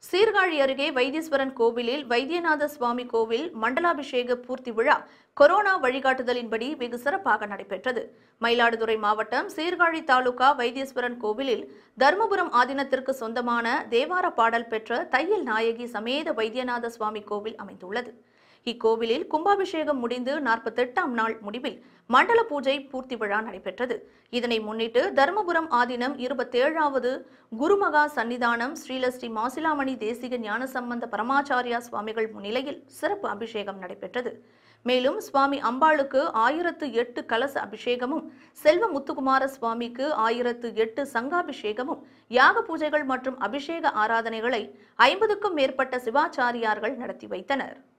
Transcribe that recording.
சீர்காழி அருகே வைத்தீஸ்வரன் கோவிலில் வைத்தியநாத சுவாமி கோவில் மண்டலாபிஷேக பூர்த்தி விழா கொரோனா வழிகாட்டுதலின்படி வெகு சிறப்பாக நடைபெற்றது மயிலாடுதுறை மாவட்டம் சீர்காழி தாலுகா வைத்தீஸ்வரன் கோவிலில் தர்மபுரம் ஆதீனத்திற்கு சொந்தமான தேவார பாடல் பெற்ற தையல் நாயகி சமேத வைத்தியநாத சுவாமி கோவில் அமைந்துள்ளது இக்கோவிலில் கும்பாபிஷேகம் முடிந்து நாற்பத்தெட்டாம் நாள் முடிவில் மண்டல பூஜை பூர்த்தி விழா நடைபெற்றது இதனை முன்னிட்டு தருமபுரம் ஆதீனம் இருபத்தேழாவது குருமகா சன்னிதானம் ஸ்ரீலஸ்ரீ மாசிலாமணி தேசிக ஞானசம்பந்த பரமாச்சாரியா சுவாமிகள் முன்னிலையில் சிறப்பு அபிஷேகம் நடைபெற்றது மேலும் சுவாமி அம்பாளுக்கு ஆயிரத்து எட்டு கலச அபிஷேகமும் செல்வ முத்துக்குமார சுவாமிக்கு ஆயிரத்து எட்டு சங்காபிஷேகமும் யாக பூஜைகள் மற்றும் அபிஷேக ஆராதனைகளை ஐம்பதுக்கும் மேற்பட்ட சிவாச்சாரியார்கள் நடத்தி வைத்தனர்